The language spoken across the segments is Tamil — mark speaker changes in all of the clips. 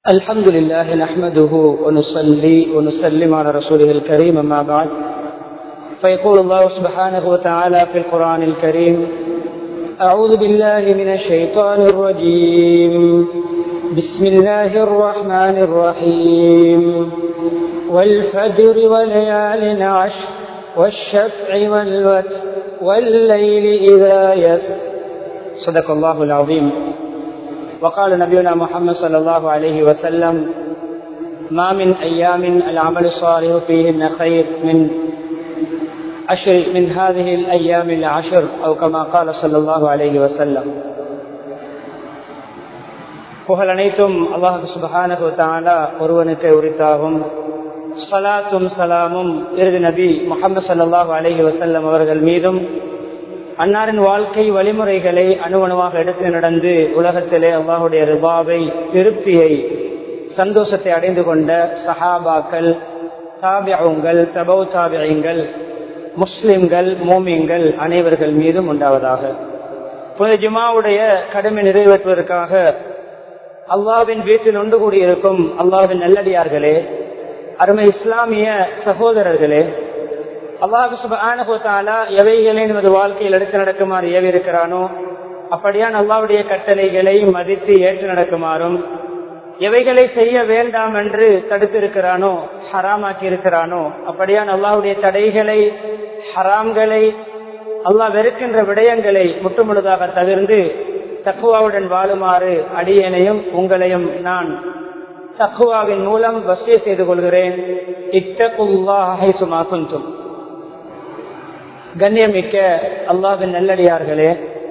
Speaker 1: الحمد لله نحمده ونصلي ونسلم على رسوله الكريم أما بعد فيقول الله سبحانه وتعالى في القرآن الكريم أعوذ بالله من الشيطان الرجيم بسم الله الرحمن الرحيم والفجر وليال عشر والشفع والوتر والليل إذا يسر صدق الله العظيم وقال نبينا محمد صلى الله عليه وسلم ما من أيام العمل الصالح فيهن خير من عشر من هذه الأيام العشر أو كما قال صلى الله عليه وسلم புகழ் அனைத்தும் அல்லாஹு சுபஹானகு தாலா ஒருவனுக்கு உரித்தாகும் சலாத்தும் சலாமும் இறுதி நபி முகமது சல்லாஹூ அலஹி வசல்லம் அவர்கள் மீதும் அன்னாரின் வாழ்க்கை வழிமுறைகளை அணுவணுவாக எடுத்து நடந்து உலகத்திலே அல்லாஹுடைய ரிபாவை திருப்தியை சந்தோஷத்தை அடைந்து கொண்ட சஹாபாக்கள் தாபியங்கள் தபௌ தாபியங்கள் முஸ்லிம்கள் மோமியங்கள் அனைவர்கள் மீதும் உண்டாவதாக புனித ஜுமாவுடைய கடமை நிறைவேற்றுவதற்காக அல்லாவின் வீட்டில் ஒன்று கூடியிருக்கும் அல்லாவின் நல்லடியார்களே அருமை இஸ்லாமிய சகோதரர்களே அல்லாஹு சுபானா எவைகளை நமது வாழ்க்கையில் எடுத்து நடக்குமாறு ஏவி இருக்கிறானோ அப்படியான் அல்லாவுடைய கட்டளைகளை மதித்து ஏற்று நடக்குமாறும் எவைகளை செய்ய வேண்டாம் என்று தடுத்திருக்கிறானோ ஹராமாக்கி இருக்கிறானோ அப்படியான் அல்லாவுடைய தடைகளை ஹராம்களை அல்லாஹ் வெறுக்கின்ற விடயங்களை முட்டுமுழுதாக தவிர்ந்து தக்குவாவுடன் வாழுமாறு அடியனையும் உங்களையும் நான் தக்குவாவின் மூலம் வசிய செய்து கொள்கிறேன் இத்தகுல்லாஹை சுமாக்குந்தும் கண்ணியமிக்க அல்லாவின் நல்லடியார்களே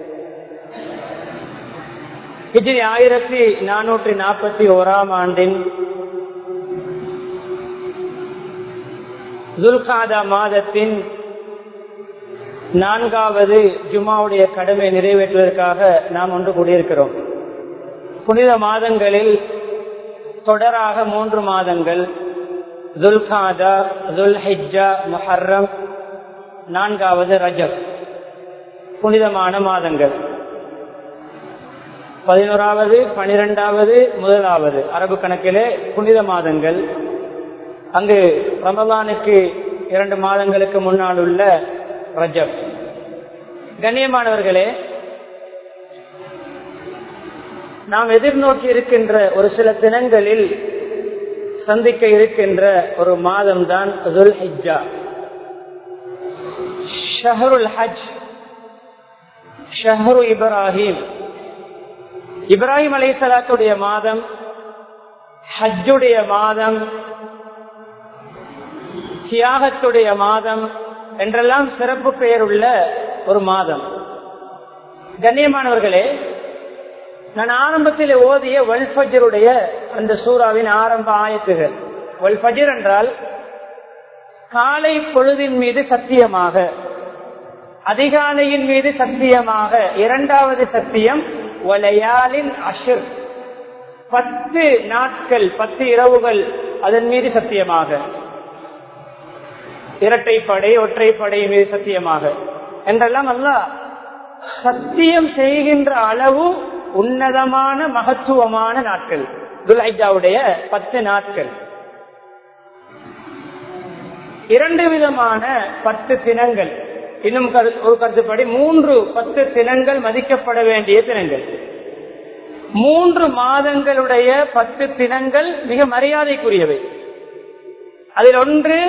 Speaker 1: ஹிஜ்ரி ஆயிரத்தி நானூற்றி நாற்பத்தி ஓராம் ஆண்டின் துல்காதா மாதத்தின் நான்காவது ஜுமாவுடைய கடமை நிறைவேற்றுவதற்காக நாம் ஒன்று கூடியிருக்கிறோம் புனித மாதங்களில் தொடராக மூன்று மாதங்கள் துல்காதா துல் ஹிஜா முஹர்ரம் நான்காவது ரஜப் புனிதமான மாதங்கள் பதினோராவது பனிரெண்டாவது முதலாவது அரபு கணக்கிலே புனித மாதங்கள் அங்கு ரமலானுக்கு இரண்டு மாதங்களுக்கு முன்னால் உள்ள ரஜப் கண்ணியமானவர்களே நாம் எதிர்நோக்கி இருக்கின்ற ஒரு சில தினங்களில் சந்திக்க இருக்கின்ற ஒரு மாதம் தான் ஹிஜ்ஜா ஷஹருல் ஹஜ் ஷஹரு இப்ராஹிம் இப்ராஹிம் அலை சலாத்துடைய மாதம் ஹஜ்ஜுடைய மாதம் தியாகத்துடைய மாதம் என்றெல்லாம் சிறப்பு பெயர் உள்ள ஒரு மாதம் கண்ணியமானவர்களே நான் ஆரம்பத்தில் ஓதிய வல்ஃபஜருடைய அந்த சூறாவின் ஆரம்ப ஆயத்துகள் வல்ஃபஜர் என்றால் காலை பொழுதின் மீது சத்தியமாக அதிகாலையின் மீது சத்தியமாக இரண்டாவது சத்தியம் ஒலையாலின் அஷர் பத்து நாட்கள் பத்து இரவுகள் அதன் மீது சத்தியமாக இரட்டைப்படை ஒற்றைப்படை மீது சத்தியமாக என்றெல்லாம் அல்ல சத்தியம் செய்கின்ற அளவு உன்னதமான மகத்துவமான நாட்கள் துல்ஹாவுடைய பத்து நாட்கள் இரண்டு விதமான பத்து தினங்கள் இன்னும் ஒரு கருத்துப்படி மூன்று பத்து தினங்கள் மதிக்கப்பட வேண்டிய தினங்கள் மூன்று மாதங்களுடைய பத்து தினங்கள் மிக மரியாதைக்குரியவை அதில் ஒன்று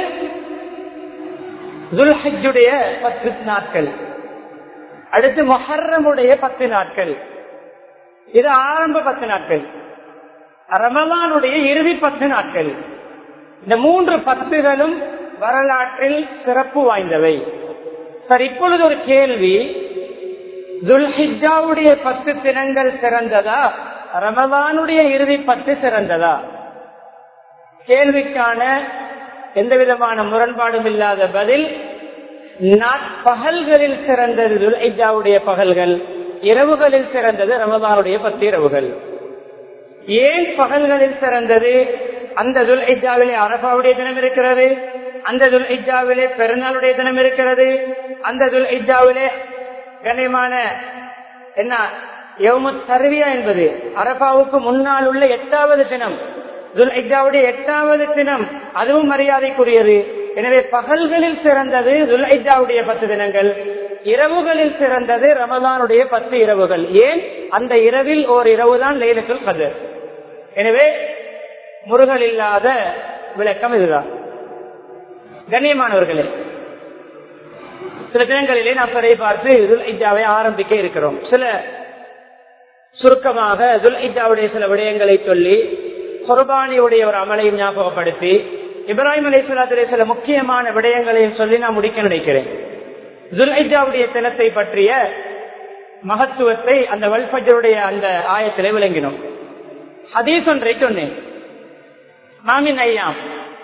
Speaker 1: துல்ஹஜுடைய பத்து நாட்கள் அடுத்து மொஹர்ரமுடைய பத்து நாட்கள் இது ஆரம்ப பத்து நாட்கள் ரமலானுடைய இறுதி பத்து நாட்கள் இந்த மூன்று பத்துகளும் வரலாற்றில் சிறப்பு வாய்ந்தவை சார் இப்பொழுது ஒரு கேள்வி துல்ஹிஜாவுடைய பத்து தினங்கள் சிறந்ததா ரமதானுடைய இறுதி பத்து சிறந்ததா கேள்விக்கான எந்த விதமான முரண்பாடும் இல்லாத பதில் பகல்களில் சிறந்தது துல்ஹிஜாவுடைய பகல்கள் இரவுகளில் சிறந்தது ரமதானுடைய பத்து இரவுகள் ஏன் பகல்களில் சிறந்தது அந்த துல் இஜாவிலே அரபாவுடைய தினம் இருக்கிறது அந்த துல் இஜாவிலே பெருநாளுடைய தினம் இருக்கிறது அந்த துல் இஜாவிலே கண்ணியமான என்ன யவுமு தர்வியா என்பது அரபாவுக்கு முன்னால் உள்ள எட்டாவது தினம் துல்ஐஜாவுடைய எட்டாவது தினம் அதுவும் மரியாதைக்குரியது எனவே பகல்களில் சிறந்தது துல்ஐஜாவுடைய பத்து தினங்கள் இரவுகளில் சிறந்தது ரமதானுடைய பத்து இரவுகள் ஏன் அந்த இரவில் ஓர் இரவுதான் லைலத்துல் கதர் எனவே முருகல் இல்லாத விளக்கம் இதுதான் கண்ணியமானவர்களே சில தினங்களிலே நாம் பிறை பார்த்து துல்ஐஜாவை ஆரம்பிக்க இருக்கிறோம் சில சுருக்கமாக துல்ஐஜாவுடைய சில விடயங்களை சொல்லி குர்பானியுடைய ஒரு அமலையும் ஞாபகப்படுத்தி இப்ராஹிம் அலி சொல்லாத்திலே சில முக்கியமான விடயங்களையும் சொல்லி நான் முடிக்க நினைக்கிறேன் துல்ஐஜாவுடைய தினத்தை பற்றிய மகத்துவத்தை அந்த வல்பஜருடைய அந்த ஆயத்திலே விளங்கினோம் ஹதீஸ் ஒன்றை சொன்னேன் மாமின் ஐயாம்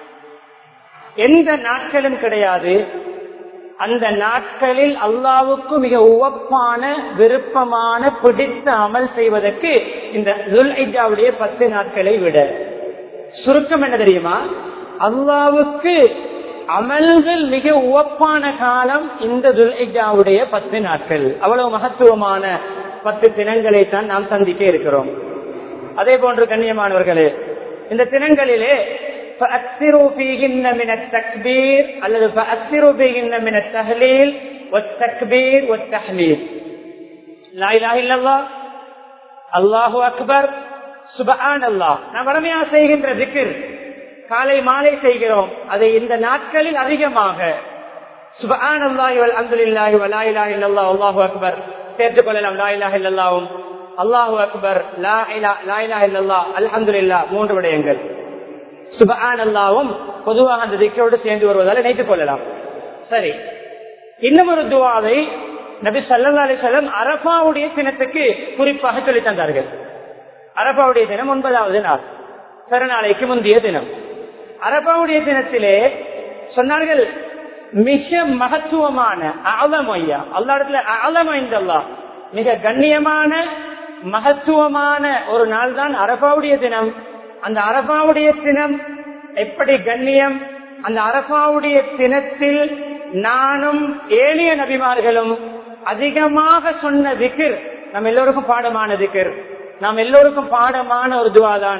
Speaker 1: எந்த நாட்களும் கிடையாது அந்த நாட்களில் அல்லாவுக்கு மிக உவப்பான விருப்பமான பிடித்த அமல் செய்வதற்கு இந்த துல்ஐஜாவுடைய பத்து நாட்களை விட சுருக்கம் என்ன தெரியுமா அல்லாவுக்கு அமல்கள் மிக உவப்பான காலம் இந்த துல்ஐஜாவுடைய பத்து நாட்கள் அவ்வளவு மகத்துவமான பத்து தினங்களை தான் நாம் சந்திக்க இருக்கிறோம் அதே போன்று கண்ணியமானவர்களே இந்த தினங்களிலே فأكثروا فيهن من التكبير الذي فأكثروا فيهن من التهليل والتكبير والتحميد لا إله إلا الله الله أكبر سبحان الله நாம் வறுமையா செய்கின்ற திக்கிர் காலை மாலை செய்கிறோம் அதை இந்த நாட்களில் அதிகமாக சுபஹான் அல்லாஹி வல் அல்ஹம்துலில்லாஹி வலா இலாஹ இல்லல்லாஹ் அல்லாஹு அக்பர் சேர்த்துக் கொள்ளலாம் லா இலாஹ இல்லல்லாஹும் அல்லாஹு அக்பர் லா இலாஹ லா இலாஹ இல்லல்லாஹ் அல்ஹம்துலில்லாஹ் மூன்று விடயங்கள் சுபஹான் அல்லாவும் பொதுவாக அந்த திக்கரோடு சேர்ந்து வருவதால் நினைத்துக் கொள்ளலாம் சரி இன்னும் ஒரு துவாவை நபி சல்லா அலிசல்லம் அரபாவுடைய தினத்துக்கு குறிப்பாக சொல்லி தந்தார்கள் அரபாவுடைய தினம் ஒன்பதாவது நாள் பிறநாளைக்கு முந்தைய தினம் அரபாவுடைய தினத்திலே சொன்னார்கள் மிக மகத்துவமான ஆலமையா அல்லா இடத்துல ஆலமைந்தல்லா மிக கண்ணியமான மகத்துவமான ஒரு நாள் தான் அரபாவுடைய தினம் அந்த அரபாவுடைய தினம் எப்படி கண்ணியம் அந்த அரபாவுடைய தினத்தில் நானும் ஏழிய நபிமார்களும் அதிகமாக சொன்ன திகிர் நம் எல்லோருக்கும் பாடமான திகிர் நாம் எல்லோருக்கும் பாடமான ஒரு துவாதான்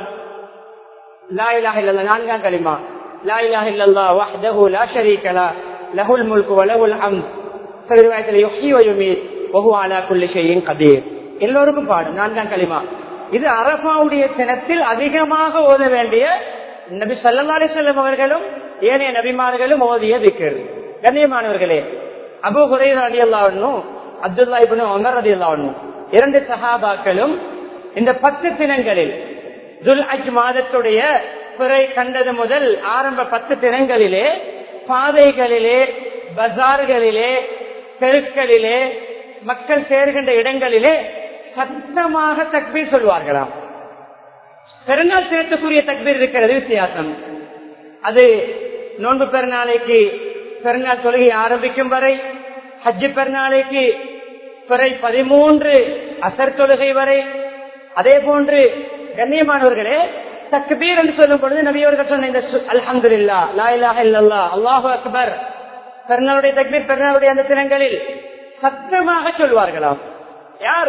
Speaker 1: லா இலாஹ இல்லல்லா நான்காம் களிமா லா இலாஹ இல்லல்லா வஹ்தஹு லா ஷரீக லா லஹுல் முல்கு வ லஹுல் ஹம்த் சிறுவாயத்தில் யுஹ்யி வ யுமீத் வ ஹுவ அலா குல்லி ஷைஇன் கதீர் எல்லோருக்கும் பாடம் நான்காம் களிமா இது அரபாவுடைய தினத்தில் அதிகமாக ஓத வேண்டிய நபி சல்லா அலிசல்லம் அவர்களும் ஏனைய நபிமார்களும் ஓதிய திக்கர் கண்ணியமானவர்களே அபு ஹுரைர் அலி அல்லாவனும் அப்துல்லா இபுன் அமர் அலி அல்லாவனும் இரண்டு சஹாபாக்களும் இந்த பத்து தினங்களில் துல் அஜ் மாதத்துடைய பிறை கண்டது முதல் ஆரம்ப பத்து தினங்களிலே பாதைகளிலே பஜார்களிலே தெருக்களிலே மக்கள் சேர்கின்ற இடங்களிலே சத்தமாக தக்பீர் சொல்வார்களாம் பெருநாள் சேர்த்துக்குரிய தக்பீர் இருக்கிறது வித்தியாசம் அது நோன்பு பெருநாளைக்கு பெருநாள் தொழுகை ஆரம்பிக்கும் வரை ஹஜ்ஜு பெருநாளைக்கு பிறை பதிமூன்று அசர் தொழுகை வரை அதே போன்று கண்ணியமானவர்களே தக்பீர் என்று சொல்லும் பொழுது நபியவர்கள் சொன்ன இந்த அல்ஹந்து இல்லா லா இலாஹ இல்லல்லா அல்லாஹு அக்பர் பெருநாளுடைய தக்பீர் பெருநாளுடைய அந்த தினங்களில் சத்தமாக சொல்வார்களாம் யார்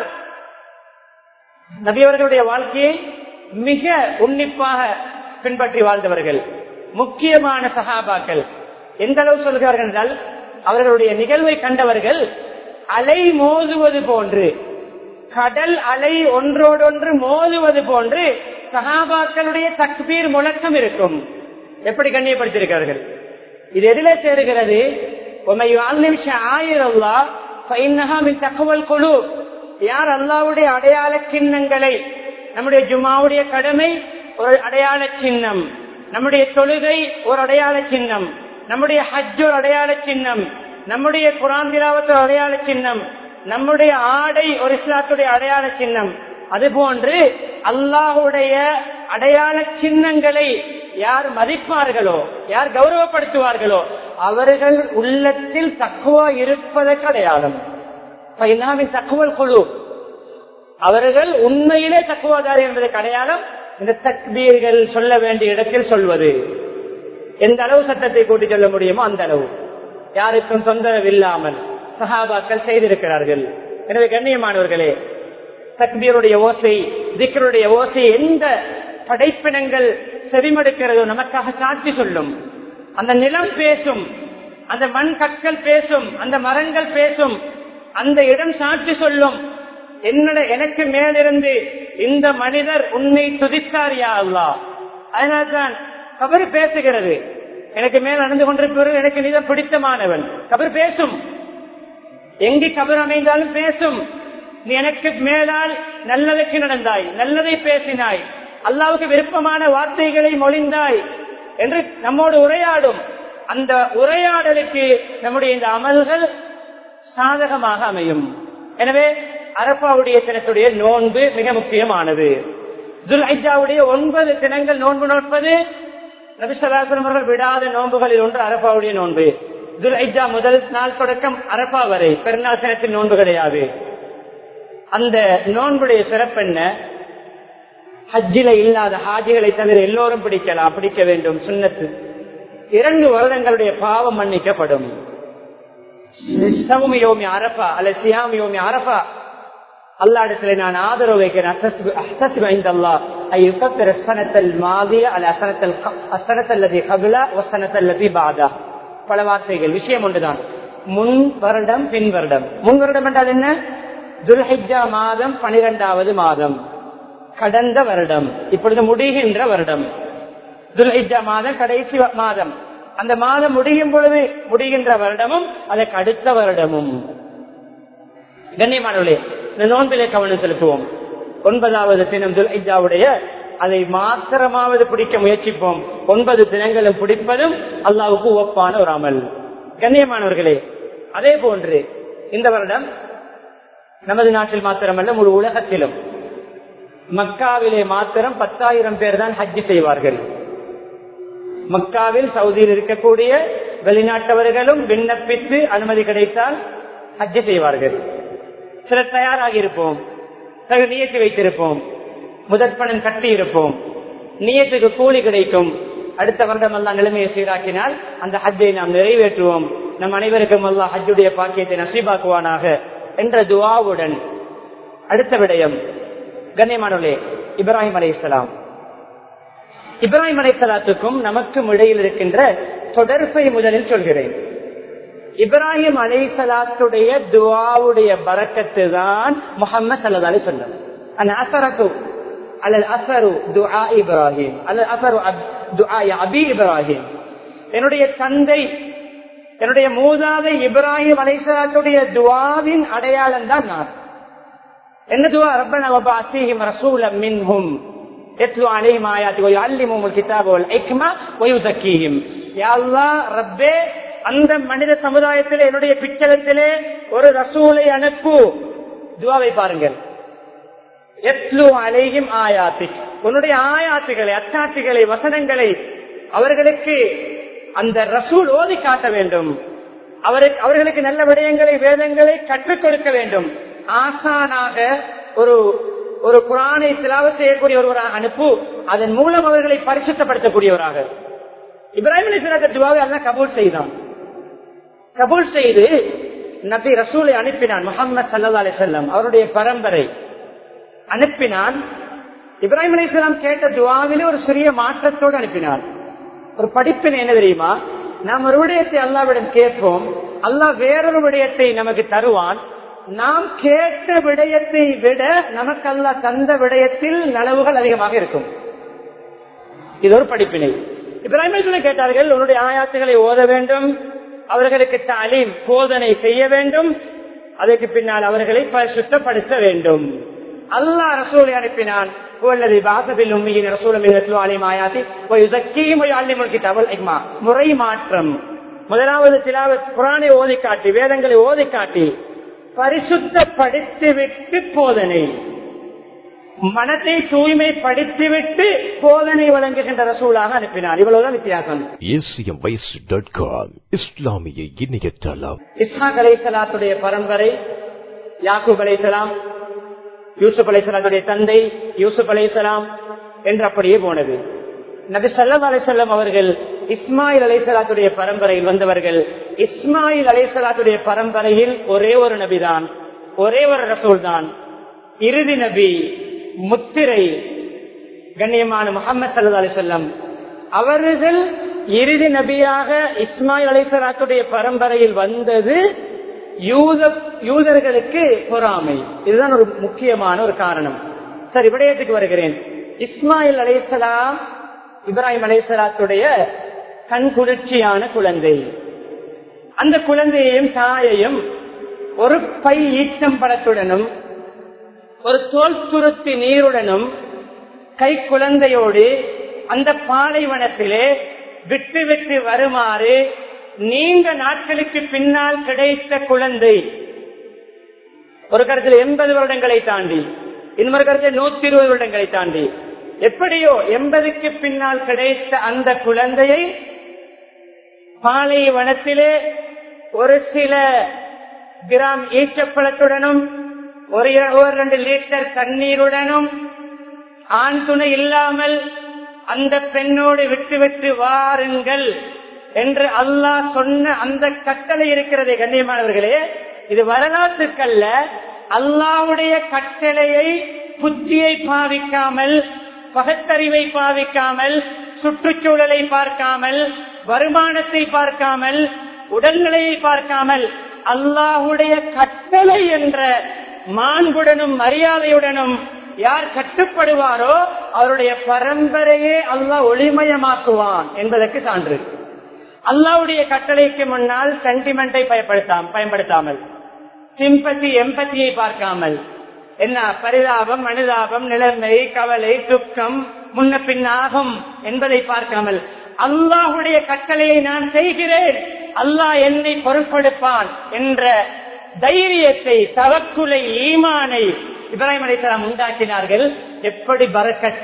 Speaker 1: நபியவர்களுடைய வாழ்க்கையை மிக உன்னிப்பாக பின்பற்றி வாழ்ந்தவர்கள் முக்கியமான சகாபாக்கள் எந்த அளவு சொல்கிறார்கள் என்றால் அவர்களுடைய நிகழ்வை கண்டவர்கள் அலை மோதுவது போன்று கடல் அலை ஒன்றோடொன்று மோதுவது போன்று சகாபாக்களுடைய தக்பீர் முழக்கம் இருக்கும் எப்படி கண்ணியப்படுத்தியிருக்கிறார்கள் இது எதில சேருகிறது தகவல் குழு யார் அல்லாவுடைய அடையாள சின்னங்களை நம்முடைய ஜுமாவுடைய கடமை ஒரு அடையாள சின்னம் நம்முடைய தொழுகை ஒரு அடையாள சின்னம் நம்முடைய ஹஜ் ஒரு அடையாள சின்னம் நம்முடைய குரான் திராவத்து அடையாள சின்னம் நம்முடைய ஆடை ஒரு இஸ்லாத்துடைய அடையாள சின்னம் அதுபோன்று அல்லாஹுடைய அடையாள சின்னங்களை யார் மதிப்பார்களோ யார் கௌரவப்படுத்துவார்களோ அவர்கள் உள்ளத்தில் தக்குவா இருப்பதற்கு அடையாளம் தக்குவல் குழு அவர்கள் உண்மையிலே தக்குவாதாரி என்பதற்கு அடையாளம் இந்த தக்பீர்கள் சொல்ல வேண்டிய இடத்தில் சொல்வது எந்த அளவு சட்டத்தை கூட்டி சொல்ல முடியுமோ அந்த அளவு யாருக்கும் தொந்தரவு இல்லாமல் சஹாபாக்கள் செய்திருக்கிறார்கள் எனவே கண்ணியமானவர்களே தக்பீருடைய ஓசை திக்கருடைய ஓசை எந்த படைப்பினங்கள் செவிமடுக்கிறதோ நமக்காக சாட்சி சொல்லும் அந்த நிலம் பேசும் அந்த மண் கற்கள் பேசும் அந்த மரங்கள் பேசும் அந்த இடம் சாட்சி சொல்லும் என்னோட எனக்கு மேலிருந்து இந்த மனிதர் உன்னை துதித்தார் யா அல்லா அதனால்தான் கபர் பேசுகிறது எனக்கு மேல் நடந்து கொண்டிருப்பவர் எனக்கு மிக பிடித்தமானவன் கபர் பேசும் எங்கு கபர் அமைந்தாலும் பேசும் நீ எனக்கு மேலால் நல்லதற்கு நடந்தாய் நல்லதை பேசினாய் அல்லாவுக்கு விருப்பமான வார்த்தைகளை மொழிந்தாய் என்று நம்மோடு உரையாடும் அந்த உரையாடலுக்கு நம்முடைய இந்த அமல்கள் சாதகமாக அமையும் எனவே அரப்பாவுடைய தினத்துடைய நோன்பு மிக முக்கியமானது துல்ஹாவுடைய ஒன்பது தினங்கள் நோன்பு நோட்பது நபிசலாசனம் அவர்கள் விடாத நோன்புகளில் ஒன்று அரப்பாவுடைய நோன்பு துல்ஹா முதல் நாள் தொடக்கம் அரப்பா வரை பெருநாள் தினத்தின் நோன்பு கிடையாது அந்த நோன்புடைய சிறப்பு என்ன ஹஜ்ஜில இல்லாத ஹாஜிகளை தவிர எல்லோரும் பிடிக்கலாம் பிடிக்க வேண்டும் சுண்ணத்து இரண்டு வருடங்களுடைய பாவம் மன்னிக்கப்படும் சவுமியோமி அரபா அல்ல சியாமியோமி அரபா அல்லாடத்துல நான் ஆதரவு வைக்கிறேன் பல வார்த்தைகள் விஷயம் ஒன்றுதான் முன் வருடம் பின் வருடம் முன் வருடம் என்றால் என்ன துல்ஹிஜா மாதம் பனிரெண்டாவது மாதம் கடந்த வருடம் இப்பொழுது முடிகின்ற வருடம் துல்ஹிஜா மாதம் கடைசி மாதம் அந்த மாதம் முடியும் பொழுது முடிகின்ற வருடமும் அதற்கு அடுத்த வருடமும் கண்ணியமானவர்களே இந்த நோன்பிலே கவனம் செலுத்துவோம் ஒன்பதாவது தினம் துல்ஹிஜாவுடைய அதை மாத்திரமாவது பிடிக்க முயற்சிப்போம் ஒன்பது தினங்களும் பிடிப்பதும் அல்லாவுக்கு ஒப்பான ஒரு அமல் கண்ணியமானவர்களே அதே போன்று இந்த வருடம் நமது நாட்டில் மாத்திரமல்ல முழு உலகத்திலும் மக்காவிலே மாத்திரம் பத்தாயிரம் பேர் தான் ஹஜ்ஜி செய்வார்கள் மக்காவில் சவுதியில் இருக்கக்கூடிய வெளிநாட்டவர்களும் விண்ணப்பித்து அனுமதி கிடைத்தால் ஹஜ்ஜி செய்வார்கள் சிலர் தயாராகி இருப்போம் சிலர் நியத்து வைத்திருப்போம் முதற்பணம் கட்டி இருப்போம் நியத்துக்கு கூலி கிடைக்கும் அடுத்த வருடம் எல்லாம் நிலைமையை சீராக்கினால் அந்த ஹஜ்ஜை நாம் நிறைவேற்றுவோம் நம் அனைவருக்கும் அல்லா ஹஜ்ஜுடைய பாக்கியத்தை நசீபாக்குவானாக என்ற துவாவுடன் அடுத்த விடயம் கண்ணியமானே இப்ராஹிம் அலை இஸ்லாம் இப்ராஹிம் அலை சலாத்துக்கும் நமக்கும் இடையில் இருக்கின்ற தொடர்பை முதலில் சொல்கிறேன் இப்ராஹிம் அலை சலாத்துடைய துவாவுடைய பறக்கத்து தான் முகமது சல்லா அலி சொல்லம் அந்த அசரத்து அல்லது அசரு துஆ இப்ராஹிம் அல்லது அசரு துஆ அபி இப்ராஹிம் என்னுடைய தந்தை என்னுடைய மூதாதை இப்ராஹிம் அலைசலாத்துடைய துவாவின் அடையாளம் தான் நான் என்ன துவா ரப்பனா வபாசிஹிம் ரசூலம் மின்ஹும் يتلو عليهم آياتي ويعلمهم الكتاب والحكمة ويزكيهم يا الله ربي அந்த மனித சமுதாயத்திலே என்னுடைய பிச்சலத்திலே ஒரு ரசூலை அனுப்பு துவாவை பாருங்கள் எத்லு அலையும் ஆயாத்தி உன்னுடைய ஆயாத்துகளை அச்சாட்சிகளை வசனங்களை அவர்களுக்கு அந்த ரசூல் ஓதி காட்ட வேண்டும் அவருக்கு அவர்களுக்கு நல்ல விடயங்களை வேதங்களை கற்றுக் கொடுக்க வேண்டும் ஆசானாக ஒரு ஒரு குரானை திலாவ செய்யக்கூடிய ஒருவராக அனுப்பு அதன் மூலம் அவர்களை பரிசுத்தப்படுத்தக்கூடியவராக இப்ராஹிம் அலி துவாவை அல்ல கபூல் செய்தான் கபூல் செய்து நபி ரசூலை அனுப்பினான் முகமது சல்லா அலி செல்லம் அவருடைய பரம்பரை அனுப்பினான் இப்ராஹிம் அலி கேட்ட துவாவிலே ஒரு சிறிய மாற்றத்தோடு அனுப்பினார் ஒரு படிப்பினை என்ன தெரியுமா நாம் ஒரு விடயத்தை அல்லாவிடம் கேட்போம் அல்லாஹ் வேறொரு விடயத்தை நமக்கு தருவான் நாம் கேட்ட விடயத்தை விட நமக்கு அல்லா தந்த விடயத்தில் நலவுகள் அதிகமாக இருக்கும் இது ஒரு படிப்பினை இப்ராஹிம் கேட்டார்கள் உன்னுடைய ஆயாத்துகளை ஓத வேண்டும் அவர்களுக்கு தாலீம் போதனை செய்ய வேண்டும் அதற்கு பின்னால் அவர்களை சுத்தப்படுத்த வேண்டும் அல்லாஹ் ரசூலை அனுப்பினான் முறை மாற்றம் முதலாவது திலாவத் குரானை ஓதி காட்டி வேதங்களை ஓதி காட்டி பரிசுத்தப்படுத்திவிட்டு போதனை மனத்தை தூய்மைப்படுத்திவிட்டு போதனை வழங்குகின்ற ரசூலாக அனுப்பினார் இவ்வளவுதான் வித்தியாசம்
Speaker 2: இஸ்லாமிய இணையதளம்
Speaker 1: இஸ்ஹாக் அலைசலாத்துடைய பரம்பரை யாக்கூப் அலைசலாம் யூசுப் அலைசலாத்துடைய தந்தை யூசுப் அலைசலாம் என்று அப்படியே போனது நபி சல்லா அலிசல்லாம் அவர்கள் இஸ்மாயில் அலைசலாத்துடைய பரம்பரையில் வந்தவர்கள் இஸ்மாயில் அலைசலாத்துடைய பரம்பரையில் ஒரே ஒரு நபிதான் ஒரே ஒரு ரசூல் தான் இறுதி நபி முத்திரை கண்ணியமான முகமது சல்லா அலிசல்லம் அவர்கள் இறுதி நபியாக இஸ்மாயில் அலிசலாத்துடைய பரம்பரையில் வந்தது யூத யூதர்களுக்கு பொறாமை இதுதான் ஒரு முக்கியமான ஒரு காரணம் சரி விடயத்துக்கு வருகிறேன் இஸ்மாயில் அலைசலாம் இப்ராஹிம் அலைசலாத்துடைய கண் குளிர்ச்சியான குழந்தை அந்த குழந்தையையும் தாயையும் ஒரு பை ஈட்டம் பழத்துடனும் ஒரு தோல் துருத்தி நீருடனும் கை குழந்தையோடு அந்த பாலைவனத்திலே விட்டு விட்டு வருமாறு நீண்ட நாட்களுக்கு பின்னால் கிடைத்த குழந்தை ஒரு கருத்தில் எண்பது வருடங்களை தாண்டி இன்னொரு கருத்தில் நூத்தி இருபது வருடங்களை தாண்டி எப்படியோ எண்பதுக்கு பின்னால் கிடைத்த அந்த குழந்தையை பாலைவனத்திலே ஒரு சில கிராம் ஈச்சப்பழத்துடனும் ஒரு ஒரு ரெண்டு லிட்டர் தண்ணீருடனும் ஆண் துணை இல்லாமல் அந்த பெண்ணோடு விட்டு விட்டு வாருங்கள் என்று அல்லாஹ் சொன்ன அந்த கட்டளை இருக்கிறது கண்ணியமானவர்களே இது வரலாற்றுக்கல்ல அல்லாவுடைய கட்டளையை புத்தியை பாவிக்காமல் பகத்தறிவை பாவிக்காமல் சுற்றுச்சூழலை பார்க்காமல் வருமானத்தை பார்க்காமல் உடல்நிலையை பார்க்காமல் அல்லாஹுடைய கட்டளை என்ற மாண்புடனும் மரியாதையுடனும் யார் கட்டுப்படுவாரோ அவருடைய பரம்பரையே அல்லாஹ் ஒளிமயமாக்குவான் என்பதற்கு சான்று அல்லாவுடைய கட்டளைக்கு முன்னால் சென்டிமெண்டை பயன்படுத்தாம பயன்படுத்தாமல் சிம்பத்தி எம்பத்தியை பார்க்காமல் என்ன பரிதாபம் மனிதாபம் நிலைமை கவலை துக்கம் முன்ன பின்னாகும் என்பதை பார்க்காமல் அல்லாஹுடைய கட்டளையை நான் செய்கிறேன் அல்லாஹ் என்னை பொருட்படுப்பான் என்ற தைரியத்தை தவக்குலை ஈமானை இப்ராஹிம் அலிசலாம் உண்டாக்கினார்கள் எப்படி பரக்கத்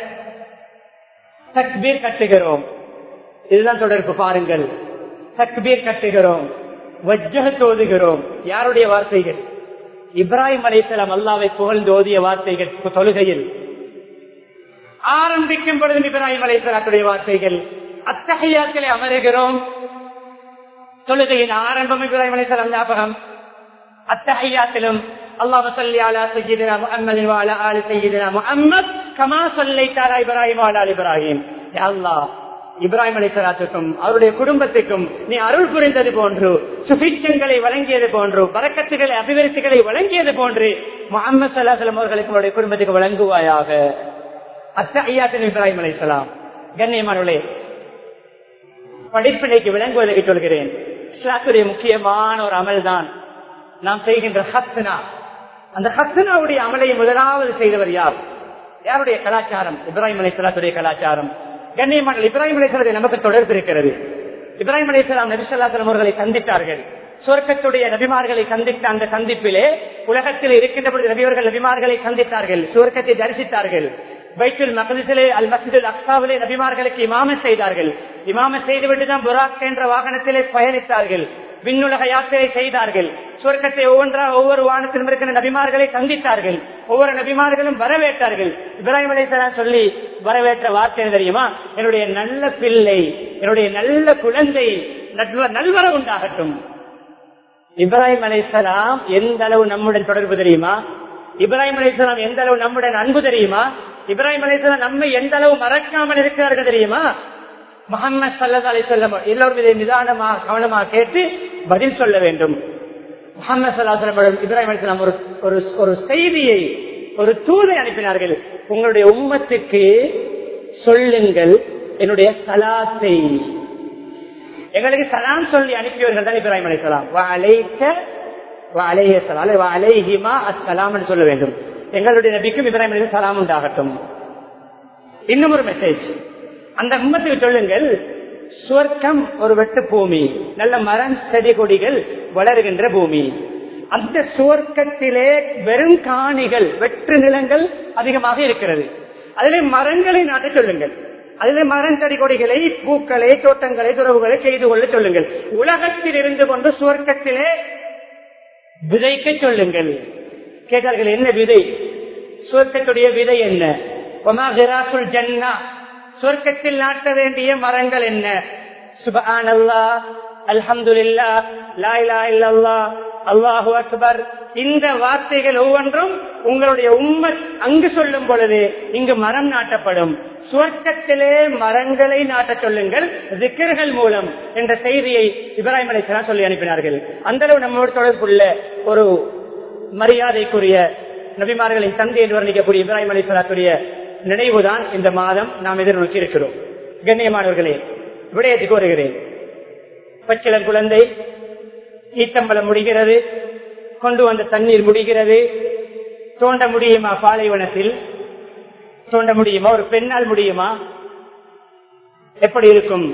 Speaker 1: தக்பீர் கட்டுகிறோம் இதுதான் தொடர்பு பாருங்கள் தக்பீர் கட்டுகிறோம் வஜ்ஜகத் ஓதுகிறோம் யாருடைய வார்த்தைகள் இப்ராஹிம் அலிசலாம் அல்லாவை புகழ்ந்து ஓதிய வார்த்தைகள் தொழுகையில் ஆரம்பிக்கும் பொழுது இப்ராஹிம் அலிசலாத்துடைய வார்த்தைகள் அத்தகையாக்களை அமருகிறோம் தொழுகையின் ஆரம்பம் இப்ராஹிம் அலிசலாம் ஞாபகம் அத்தகையாத்திலும் اللهم صل على سيدنا محمد وعلى ال سيدنا محمد كما صليت على ابراهيم وعلى ال ابراهيم يا الله இப்ராஹிம் அலிசலாத்துக்கும் அவருடைய குடும்பத்துக்கும் நீ அருள் புரிந்தது போன்று சுபிச்சங்களை வழங்கியது போன்று பறக்கத்துகளை அபிவிருத்திகளை வழங்கியது போன்று முகமது சல்லாஹலம் அவர்களுக்கு அவருடைய குடும்பத்துக்கு வழங்குவாயாக அத்த ஐயாத்தின் இப்ராஹிம் அலிசலாம் கண்ணியமானவர்களே படிப்பினைக்கு விளங்குவதற்கு சொல்கிறேன் இஸ்லாத்துடைய முக்கியமான ஒரு அமல் தான் நாம் செய்கின்ற ஹத்னா அந்த ஹத்னாவுடைய அமலை முதலாவது செய்தவர் யார் யாருடைய கலாச்சாரம் இப்ராஹிம் அலிஸ்லாத்துடைய கலாச்சாரம் கண்ணியமான இப்ராஹிம் அலிஸ்லாத்தை நமக்கு தொடர்பு இருக்கிறது இப்ராஹிம் அலிஸ்லாம் நபிசல்லாசலம் அவர்களை சந்தித்தார்கள் சுவர்க்கத்துடைய நபிமார்களை சந்தித்த அந்த சந்திப்பிலே உலகத்தில் இருக்கின்ற பொழுது நபிவர்கள் நபிமார்களை சந்தித்தார்கள் சுவர்க்கத்தை தரிசித்தார்கள் பைத்துல் மகதிசிலே அல் மசிதுல் அக்சாவிலே நபிமார்களுக்கு இமாம செய்தார்கள் இமாம செய்துவிட்டு தான் புராக் என்ற வாகனத்திலே பயணித்தார்கள் விண்ணுலக யாத்திரை செய்தார்கள் சுவர்க்கத்தை ஒவ்வொன்றா ஒவ்வொரு வானத்திலும் இருக்கிற நபிமார்களை சந்தித்தார்கள் ஒவ்வொரு நபிமார்களும் வரவேற்றார்கள் இப்ராஹிம் அலிசலாம் சொல்லி வரவேற்ற வார்த்தை தெரியுமா என்னுடைய நல்ல பிள்ளை என்னுடைய நல்ல குழந்தை நல்வர உண்டாகட்டும் இப்ராஹிம் அலிசலாம் எந்த அளவு நம்முடன் தொடர்பு தெரியுமா இப்ராஹிம் அலிசலாம் எந்த அளவு நம்முடன் அன்பு தெரியுமா இப்ராஹிம் அலிசலாம் நம்மை எந்த அளவு மறக்காமல் இருக்கிறார்கள் தெரியுமா முகமது சல்லா அலி சொல்லம் எல்லோரும் இதை நிதானமாக கவனமாக கேட்டு பதில் சொல்ல வேண்டும் முகமது சல்லாஹலம் இப்ராஹிம் அலிஸ்லாம் ஒரு ஒரு ஒரு செய்தியை ஒரு தூதை அனுப்பினார்கள் உங்களுடைய உம்மத்துக்கு சொல்லுங்கள் என்னுடைய சலாத்தை எங்களுக்கு சலாம் சொல்லி அனுப்பியவர்கள் தான் இப்ராஹிம் அலிஸ்லாம் சொல்ல வேண்டும் எங்களுடைய நபிக்கும் இப்ராஹிம் அலி சலாம் உண்டாகட்டும் இன்னும் ஒரு மெசேஜ் அந்த உம்மத்துக்கு சொல்லுங்கள் சுவர்க்கம் ஒரு வெட்டு பூமி நல்ல மரம் செடி கொடிகள் வளர்கின்ற பூமி அந்த சுவர்க்கத்திலே வெறும் காணிகள் வெற்று நிலங்கள் அதிகமாக இருக்கிறது அதிலே மரங்களை நாட்ட சொல்லுங்கள் அதிலே மரம் செடி கொடிகளை பூக்களை தோட்டங்களை துறவுகளை செய்து கொள்ள சொல்லுங்கள் உலகத்தில் இருந்து கொண்டு சுவர்க்கத்திலே விதைக்க சொல்லுங்கள் கேட்டார்கள் என்ன விதை சுவர்க்கத்துடைய விதை என்ன ஜன்னா சொர்க்கத்தில் நாட்ட வேண்டிய மரங்கள் என்ன சுபான் அல்லா அல்ஹம்துல்லா லாயிலா இல்லல்லா அல்லாஹு அக்பர் இந்த வார்த்தைகள் ஒவ்வொன்றும் உங்களுடைய உண்மை அங்கு சொல்லும் பொழுது இங்கு மரம் நாட்டப்படும் சுவர்க்கத்திலே மரங்களை நாட்டச் சொல்லுங்கள் திக்கர்கள் மூலம் என்ற செய்தியை இப்ராஹிம் அலிஸ்லாம் சொல்லி அனுப்பினார்கள் அந்த அளவு நம்மோடு தொடர்புள்ள ஒரு மரியாதைக்குரிய நபிமார்களின் தந்தை என்று வர்ணிக்கக்கூடிய இப்ராஹிம் அலிஸ்லாத்துடைய நினைவுதான் இந்த மாதம் நாம் எதிர்நோக்கி இருக்கிறோம் கண்ணியமானவர்களே விடயத்துக்கு வருகிறேன் பச்சிலன் குழந்தை ஈத்தம்பலம் முடிகிறது கொண்டு வந்த தண்ணீர் முடிகிறது தோண்ட முடியுமா பாலைவனத்தில் தோண்ட முடியுமா ஒரு பெண்ணால் முடியுமா எப்படி இருக்கும்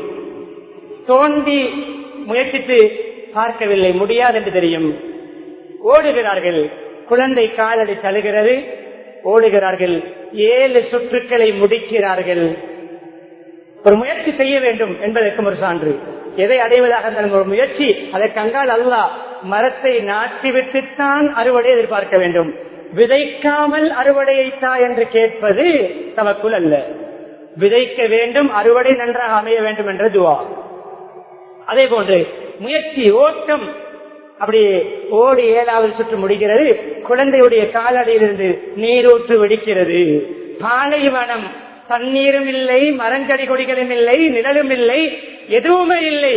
Speaker 1: தோண்டி முயற்சித்து பார்க்கவில்லை முடியாது என்று தெரியும் ஓடுகிறார்கள் குழந்தை காலடி தழுகிறது ஓடுகிறார்கள் ஏழு சுற்றுக்களை முடிக்கிறார்கள் ஒரு முயற்சி செய்ய வேண்டும் என்பதற்கும் ஒரு சான்று எதை அடைவதாக இருந்தாலும் ஒரு முயற்சி அதற்கு அங்கால் அல்லா மரத்தை நாட்டிவிட்டுத்தான் அறுவடை எதிர்பார்க்க வேண்டும் விதைக்காமல் அறுவடையைத்தா என்று கேட்பது தமக்குள் அல்ல விதைக்க வேண்டும் அறுவடை நன்றாக அமைய வேண்டும் என்ற துவா அதே போன்று முயற்சி ஓட்டம் அப்படி ஓடி ஏழாவது சுற்று முடிகிறது குழந்தையுடைய காலடியிலிருந்து நீரூற்று வெடிக்கிறது பாலைவனம் தண்ணீரும் இல்லை மரஞ்செடி கொடிகளும் இல்லை நிழலும் இல்லை எதுவுமே இல்லை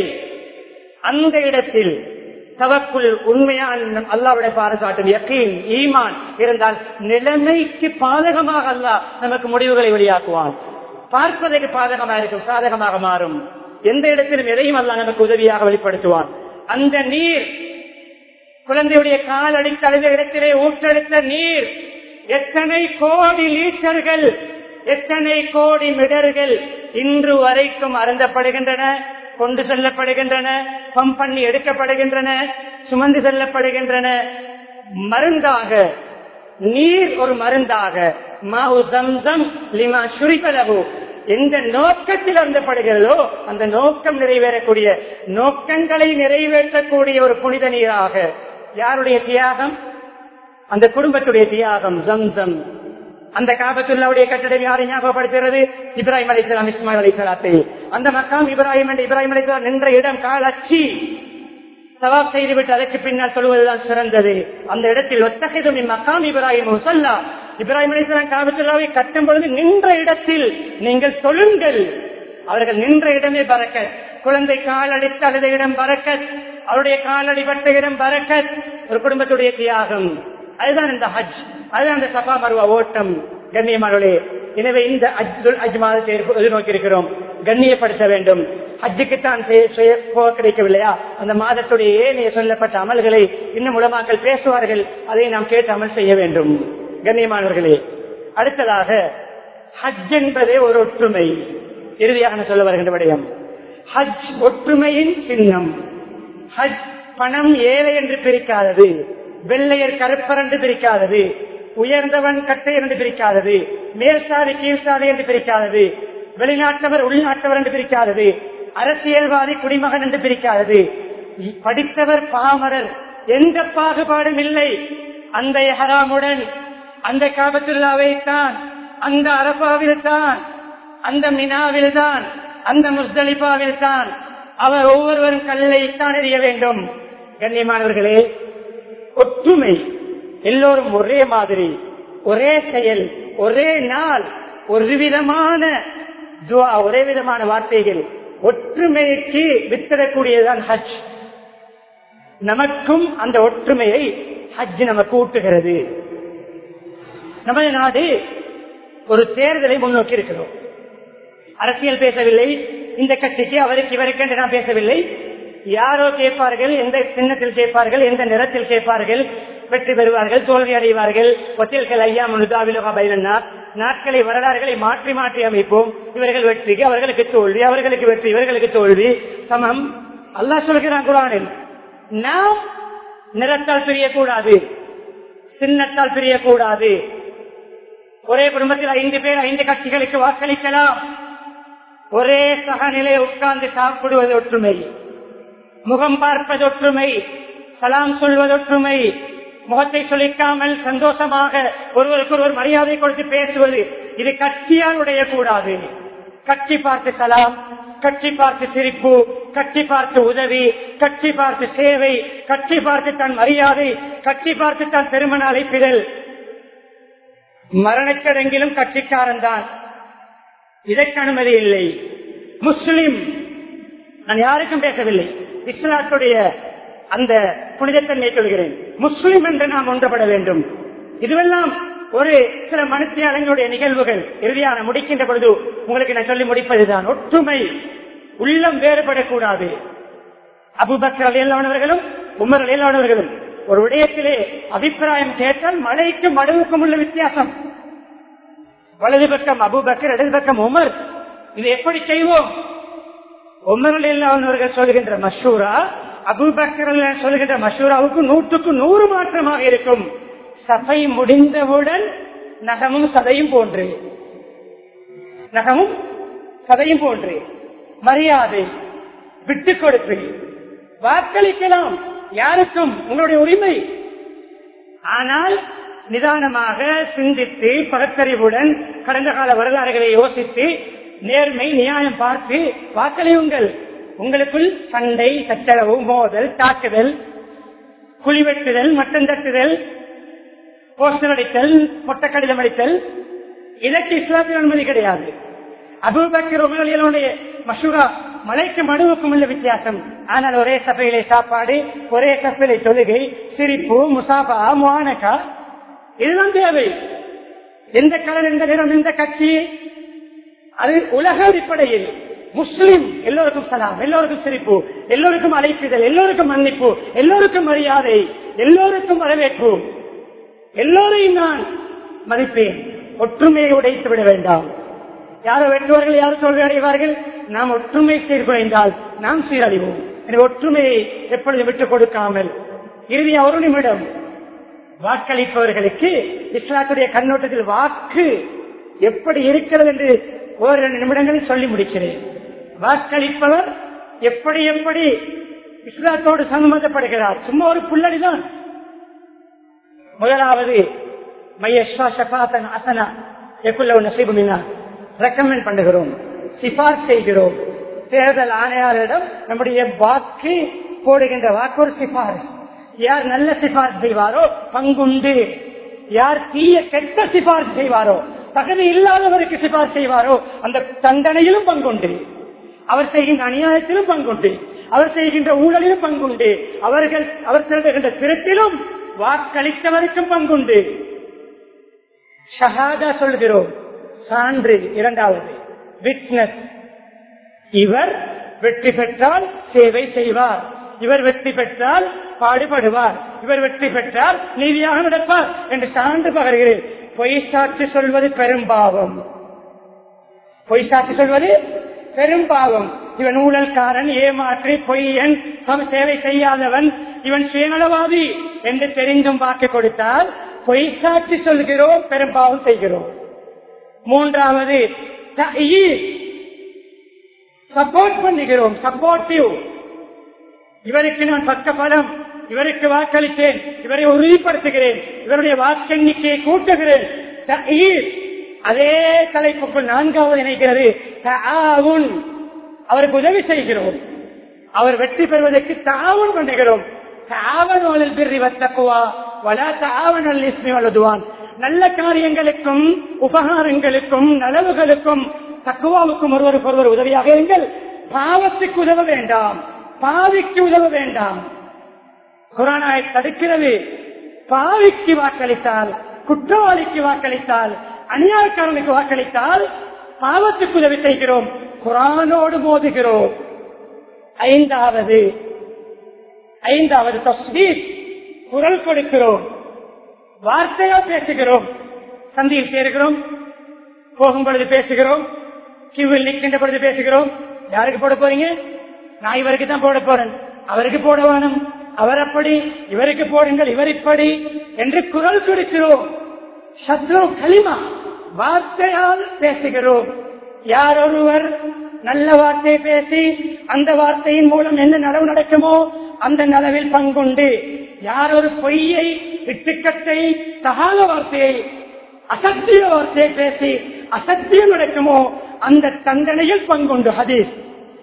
Speaker 1: அந்த இடத்தில் தவக்குள் உண்மையான அல்லாவுடைய பாரசாட்டும் யக்கீன் ஈமான் இருந்தால் நிலைமைக்கு பாதகமாக அல்லா நமக்கு முடிவுகளை வெளியாக்குவான் பார்ப்பதற்கு பாதகமாக இருக்கும் சாதகமாக மாறும் எந்த இடத்திலும் எதையும் அல்லா நமக்கு உதவியாக வெளிப்படுத்துவான் அந்த நீர் குழந்தையுடைய கால் அடித்த அழுத இடத்திலே ஊற்றெடுத்த நீர் எத்தனை கோடி லீட்டர்கள் எத்தனை கோடி மிடர்கள் இன்று வரைக்கும் அருந்தப்படுகின்றன கொண்டு செல்லப்படுகின்றன பம்ப் பண்ணி எடுக்கப்படுகின்றன சுமந்து செல்லப்படுகின்றன மருந்தாக நீர் ஒரு மருந்தாக மாவு சம்சம் லிமா சுரிபலகு எந்த நோக்கத்தில் அருந்தப்படுகிறதோ அந்த நோக்கம் நிறைவேறக்கூடிய நோக்கங்களை நிறைவேற்றக்கூடிய ஒரு புனித நீராக யாருடைய தியாகம் அந்த குடும்பத்துடைய தியாகம் ஜம்சம் அந்த காபத்துல்லாவுடைய கட்டடம் யாரை ஞாபகப்படுத்துகிறது இப்ராஹிம் அலிஸ்லாம் இஸ்மாயில் அலிசலாத்தை அந்த மக்காம் இப்ராஹிம் என்று இப்ராஹிம் அலிஸ்லாம் நின்ற இடம் கால் அச்சி சவாப் செய்துவிட்டு அதற்கு பின்னால் சொல்வதுதான் சிறந்தது அந்த இடத்தில் ஒத்தகைதும் மக்காம் இப்ராஹிம் முசல்லா இப்ராஹிம் அலிஸ்லாம் காபத்துல்லாவை கட்டும் பொழுது நின்ற இடத்தில் நீங்கள் சொல்லுங்கள் அவர்கள் நின்ற இடமே பறக்கத் குழந்தை கால் அடித்து அழுத இடம் பறக்கத் அவருடைய காலடி பட்ட இடம் பறக்கத் ஒரு குடும்பத்துடைய தியாகம் அதுதான் இந்த ஹஜ் அதுதான் இந்த சபா மருவா ஓட்டம் கண்ணியமானவர்களே எனவே இந்த அஜ் மாதத்தை எதிர்நோக்கி இருக்கிறோம் கண்ணியப்படுத்த வேண்டும் ஹஜ்ஜுக்குத்தான் போக கிடைக்கவில்லையா அந்த மாதத்துடைய ஏனைய சொல்லப்பட்ட அமல்களை இன்னும் உலமாக்கள் பேசுவார்கள் அதை நாம் கேட்டு அமல் செய்ய வேண்டும் கண்ணியமானவர்களே அடுத்ததாக ஹஜ் என்பதே ஒரு ஒற்றுமை இறுதியாக சொல்ல வருகின்ற விடயம் ஹஜ் ஒற்றுமையின் சின்னம் ஹஜ் பணம் ஏழை என்று பிரிக்காதது வெள்ளையர் கருப்பர் என்று பிரிக்காதது உயர்ந்தவன் கட்டை என்று பிரிக்காதது மேல்சாதி கீழ்சாதி என்று பிரிக்காதது வெளிநாட்டவர் உள்நாட்டவர் என்று பிரிக்காதது அரசியல்வாதி குடிமகன் என்று பிரிக்காதது படித்தவர் பாமரர் எந்த பாகுபாடும் இல்லை அந்த ஹராமுடன் அந்த காபத்துல்லாவை தான் அந்த அரபாவில் தான் அந்த மினாவில் தான் அந்த முஸ்தலிபாவில் தான் அவர் ஒவ்வொருவரும் கல்லை தான் எறிய வேண்டும் கண்ணியமானவர்களே ஒற்றுமை எல்லோரும் ஒரே மாதிரி ஒரே செயல் ஒரே நாள் ஒரு விதமான துவா ஒரே விதமான வார்த்தைகள் ஒற்றுமைக்கு வித்திடக்கூடியதுதான் ஹஜ் நமக்கும் அந்த ஒற்றுமையை ஹஜ் நமக்கு ஊட்டுகிறது நமது நாடு ஒரு தேர்தலை முன்னோக்கி இருக்கிறோம் அரசியல் பேசவில்லை இந்த கட்சிக்கு அவருக்கு இவருக்கு என்று நான் பேசவில்லை யாரோ கேட்பார்கள் எந்த சின்னத்தில் கேட்பார்கள் எந்த நிறத்தில் கேட்பார்கள் வெற்றி பெறுவார்கள் தோல்வி அடைவார்கள் ஒத்தியல்கள் ஐயா முனுதாவிலோகா பைலன்னார் நாட்களை வரலாறுகளை மாற்றி மாற்றி அமைப்போம் இவர்கள் வெற்றிக்கு அவர்களுக்கு தோல்வி அவர்களுக்கு வெற்றி இவர்களுக்கு தோல்வி சமம் அல்லாஹ் சொல்கிறான் குரானில் நாம் நிறத்தால் பிரியக்கூடாது சின்னத்தால் பிரியக்கூடாது ஒரே குடும்பத்தில் ஐந்து பேர் ஐந்து கட்சிகளுக்கு வாக்களிக்கலாம் ஒரே சகநிலை உட்கார்ந்து சாப்பிடுவது ஒற்றுமை முகம் பார்ப்பது ஒற்றுமை சலாம் சொல்வது ஒற்றுமை முகத்தை சொல்லிக்காமல் சந்தோஷமாக ஒருவருக்கு ஒருவர் மரியாதை கொடுத்து பேசுவது இது கட்சியால் உடைய கூடாது கட்சி பார்த்து சலாம் கட்சி பார்த்து சிரிப்பு கட்சி பார்த்து உதவி கட்சி பார்த்து சேவை கட்சி பார்த்து தன் மரியாதை கட்சி பார்த்து தன் திருமண அழைப்பிதழ் மரணச்சடங்கிலும் கட்சிக்காரன் தான் இதற்கு அனுமதி இல்லை முஸ்லிம் நான் யாருக்கும் பேசவில்லை இஸ்லாத்துடைய அந்த புனிதத்தன்மை சொல்கிறேன் முஸ்லிம் என்று நாம் ஒன்றுபட வேண்டும் இதுவெல்லாம் ஒரு சில மனுஷியாளங்களுடைய நிகழ்வுகள் இறுதியான முடிக்கின்ற பொழுது உங்களுக்கு நான் சொல்லி முடிப்பதுதான் ஒற்றுமை உள்ளம் வேறுபடக்கூடாது அபுபக்கர் அலையல்லானவர்களும் உமர் அலையல்லானவர்களும் ஒரு விடயத்திலே அபிப்பிராயம் கேட்டால் மலைக்கும் மடுவுக்கும் உள்ள வித்தியாசம் வலது பக்கம் அபுபக்கர் இடது பக்கம் உமர் இது எப்படி செய்வோம் உமர் அலையல்லானவர்கள் சொல்கின்ற மஷூரா அபுபக்கர் சொல்கின்ற மஷூராவுக்கு நூற்றுக்கு நூறு மாற்றமாக இருக்கும் சபை முடிந்தவுடன் நகமும் சதையும் போன்று நகமும் சதையும் போன்று மரியாதை விட்டுக் கொடுப்பு வாக்களிக்கலாம் யாருக்கும் உங்களுடைய உரிமை ஆனால் நிதானமாக சிந்தித்து பகத்தறிவுடன் கடந்த கால வரலாறுகளை யோசித்து நேர்மை நியாயம் பார்த்து வாக்களியுங்கள் உங்களுக்குள் சண்டை சச்சரவு மோதல் தாக்குதல் குழிவெட்டுதல் மட்டம் தட்டுதல் போஸ்டர் அடித்தல் மொட்டை கடிதம் அடித்தல் இதற்கு இஸ்லாத்தில் அனுமதி கிடையாது அபுபக்கர் உங்களுடைய மசூரா மலைக்கு மடுவுக்கும் உள்ள வித்தியாசம் ஆனால் ஒரே சபையிலே சாப்பாடு ஒரே சபையிலே தொழுகை சிரிப்பு முசாபா முவானக்கா இதுதான் தேவை எந்த கலர் எந்த நிறம் எந்த கட்சி அது உலக அடிப்படையில் முஸ்லிம் எல்லோருக்கும் சலாம் எல்லோருக்கும் சிரிப்பு எல்லோருக்கும் அழைப்புதல் எல்லோருக்கும் மன்னிப்பு எல்லோருக்கும் மரியாதை எல்லோருக்கும் வரவேற்பு எல்லோரையும் நான் மதிப்பேன் ஒற்றுமையை உடைத்து விட வேண்டாம் யாரோ வெட்டுவார்கள் யாரோ தோல்வி அடைவார்கள் நாம் ஒற்றுமை சீர்குலைந்தால் நாம் சீரழிவோம் எனவே ஒற்றுமையை எப்பொழுதும் விட்டுக் கொடுக்காமல் இறுதி ஒரு நிமிடம் வாக்களிப்பவர்களுக்கு இஸ்லாத்துடைய கண்ணோட்டத்தில் வாக்கு எப்படி இருக்கிறது என்று ஓரிரு நிமிடங்களில் சொல்லி முடிக்கிறேன் வாக்களிப்பவர் எப்படி எப்படி இஸ்லாத்தோடு சம்மந்தப்படுகிறார் சும்மா ஒரு புள்ளடிதான் முதலாவது மையஷா ஷபாத்தன் அசனா எக்குள்ள நசீபுமினா ரெக்கமெண்ட் பண்ணுகிறோம் சிபார் செய்கிறோம் தேர்தல் ஆணையாளரிடம் நம்முடைய வாக்கு போடுகின்ற வாக்கு ஒரு சிபாரிசு யார் நல்ல சிபாரிசு செய்வாரோ பங்குண்டு யார் தீய கெட்ட சிபாரிசு செய்வாரோ தகுதி இல்லாதவருக்கு சிபாரிசு செய்வாரோ அந்த தண்டனையிலும் பங்குண்டு அவர் செய்கின்ற அநியாயத்திலும் பங்குண்டு அவர் செய்கின்ற ஊழலிலும் பங்குண்டு அவர்கள் அவர் செல்கின்ற திருத்திலும் வாக்களித்தவருக்கும் பங்குண்டு ஷஹாதா சொல்கிறோம் சான்று இரண்டாவது விட்னஸ் இவர் வெற்றி பெற்றால் சேவை செய்வார் இவர் வெற்றி பெற்றால் பாடுபடுவார் இவர் வெற்றி பெற்றால் நீதியாக நடப்பார் என்று சான்று பகர்கிறேன் பொய் சாட்சி சொல்வது பெரும்பாவம் பொய் சாட்சி சொல்வது பெரும்பாவம் இவன் ஊழல்காரன் ஏமாற்றி பொய்யன் சேவை செய்யாதவன் இவன் சுயநலவாதி என்று தெரிந்தும் வாக்கு கொடுத்தால் பொய் சாட்சி சொல்கிறோம் பெரும்பாவம் செய்கிறோம் மூன்றாவது சப்போர்ட் பண்ணுகிறோம் சப்போர்ட்டிவ் இவருக்கு நான் பக்க பலம் இவருக்கு வாக்களித்தேன் இவரை உறுதிப்படுத்துகிறேன் இவருடைய வாக்கெண்ணிக்கையை கூட்டுகிறேன் அதே தலைப்புக்குள் நான்காவது இணைக்கிறது அவருக்கு உதவி செய்கிறோம் அவர் வெற்றி பெறுவதற்கு தாவன் பண்ணுகிறோம் தாவனோலில் பிரி வத்தக்குவா வலா தாவனல் இஸ்மி வலதுவான் நல்ல காரியங்களுக்கும் உபகாரங்களுக்கும் நலவுகளுக்கும் தக்குவாவுக்கும் ஒருவருக்கு ஒருவர் உதவியாக இருங்கள் பாவத்துக்கு உதவ வேண்டாம் பாவிக்கு உதவ வேண்டாம் குரானாய் தடுக்கிறது பாவிக்கு வாக்களித்தால் குற்றவாளிக்கு வாக்களித்தால் அநியாயக்காரனுக்கு வாக்களித்தால் பாவத்துக்கு உதவி செய்கிறோம் குரானோடு மோதுகிறோம் ஐந்தாவது ஐந்தாவது தஸ்வீர் குரல் கொடுக்கிறோம் வார்த்தையா பேசுகிறோம் சந்தியில் சேருகிறோம் போகும் பொழுது பேசுகிறோம் கியூவில் நிற்கின்ற பொழுது பேசுகிறோம் யாருக்கு போட போறீங்க நான் இவருக்கு தான் போட போறேன் அவருக்கு போட வேணும் அவர் அப்படி இவருக்கு போடுங்கள் இவர் இப்படி என்று குரல் கொடுக்கிறோம் சத்ரு களிமா வார்த்தையால் பேசுகிறோம் யார் ஒருவர் நல்ல வார்த்தை பேசி அந்த வார்த்தையின் மூலம் என்ன நலவு நடக்குமோ அந்த நலவில் பங்குண்டு யார் ஒரு பொய்யை இட்டுக்கட்டை தகாத வார்த்தையை அசத்திய வார்த்தையை பேசி அசத்தியம் நடக்குமோ அந்த தண்டனையில் பங்குண்டு ஹதீஸ்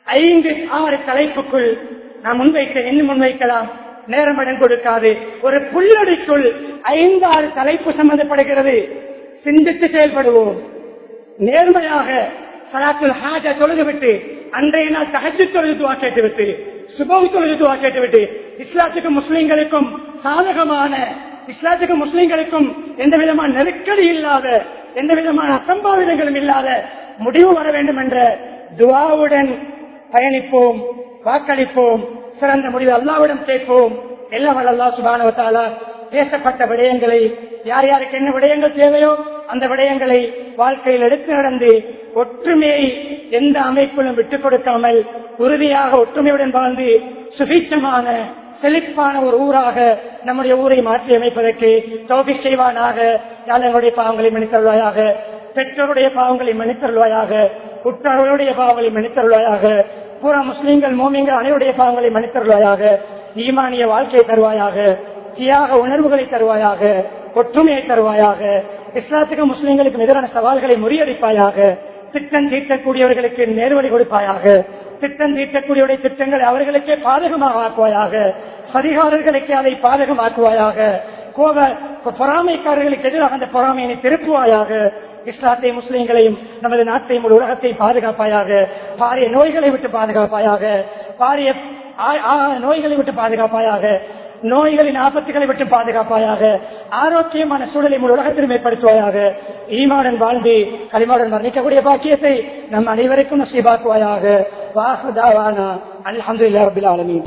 Speaker 3: ஐந்து ஆறு தலைப்புக்குள் நான் முன்வைக்க இன்னும் முன்வைக்கலாம் நேரம் இடம் கொடுக்காது ஒரு புள்ளடிக்குள் ஐந்து ஆறு தலைப்பு சம்பந்தப்படுகிறது சிந்தித்து செயல்படுவோம் நேர்மையாக சலாத்துல் ஹாஜ தொழுது விட்டு அன்றைய நாள் தகஜு தொழுது துவா கேட்டு விட்டு சுபம் தொழுது துவா கேட்டு விட்டு இஸ்லாத்துக்கும் முஸ்லிம்களுக்கும் சாதகமான இஸ்லாத்துக்கும் முஸ்லிம்களுக்கும் எந்த விதமான நெருக்கடி இல்லாத எந்த விதமான அசம்பாவிதங்களும் இல்லாத முடிவு வர வேண்டும் என்ற துவாவுடன் பயணிப்போம் வாக்களிப்போம் சிறந்த முடிவு அல்லாவிடம் கேட்போம் எல்லாம் அல்லா சுபானவத்தாலா பேசப்பட்ட விடயங்களை யார் யாருக்கு என்ன விடயங்கள் தேவையோ அந்த விடயங்களை வாழ்க்கையில் எடுத்து நடந்து ஒற்றுமையை எந்த அமைப்பிலும் விட்டுக் கொடுக்காமல் உறுதியாக ஒற்றுமையுடன் வாழ்ந்து சுபீட்சமான செழிப்பான ஒரு ஊராக நம்முடைய ஊரை மாற்றி அமைப்பதற்கு தோகை செய்வானாக யாழங்களுடைய பாவங்களை மன்னித்தருள்வாயாக பெற்றோருடைய பாவங்களை மன்னித்தருள்வாயாக உற்றவர்களுடைய பாவங்களை மன்னித்தருள்வாயாக பூரா முஸ்லீம்கள் மோமியங்கள் அனைவருடைய பாவங்களை மன்னித்தருள்வாயாக ஈமானிய வாழ்க்கையை தருவாயாக தியாக உணர்வுகளை தருவாயாக ஒற்றுமையை தருவாயாக இஸ்லாத்துக்கு முஸ்லீம்களுக்கு எதிரான சவால்களை முறியடிப்பாயாக திட்டம் தீட்டக்கூடியவர்களுக்கு நேர்வழி கொடுப்பாயாக திட்டம் தீட்டக்கூடியவருடைய திட்டங்களை அவர்களுக்கே பாதகமாக ஆக்குவாயாக பரிகாரர்களுக்கு அதை பாதகமாக்குவாயாக கோப பொறாமைக்காரர்களுக்கு எதிராக அந்த பொறாமையினை திருப்புவாயாக இஸ்லாத்தை முஸ்லீம்களையும் நமது நாட்டையும் ஒரு உலகத்தையும் பாதுகாப்பாயாக பாரிய நோய்களை விட்டு பாதுகாப்பாயாக பாரிய நோய்களை விட்டு பாதுகாப்பாயாக நோய்களின் ஆபத்துகளை விட்டு பாதுகாப்பாயாக ஆரோக்கியமான சூழலை முழு உலகத்திலும் ஏற்படுத்துவாயாக ஈமாடன் வாழ்ந்து களிமாடன் மரணிக்கக்கூடிய பாக்கியத்தை நம் அனைவருக்கும் நசீபாக்குவாயாக வாசுதாவானா அல்ஹம்துலில்லாஹி ரப்பில் ஆலமீன்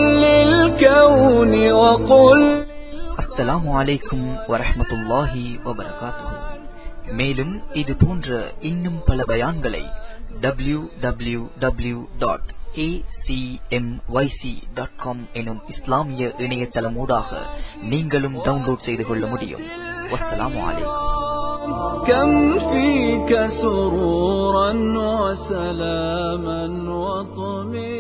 Speaker 4: அஸ்ஸலாமு அலைக்கும் வரஹ்மத்துல்லாஹி வபரகாத்துஹு மேலும் இது போன்ற இன்னும் பல பயான்களை W W W dot acmyc.com எனும் இஸ்லாமிய இணையதளமூடாக நீங்களும் டவுன்லோட் செய்து கொள்ள முடியும் வஸ்ஸலாமு அலைக்கும்
Speaker 5: كم فيك سرورا وسلاما وطمئنا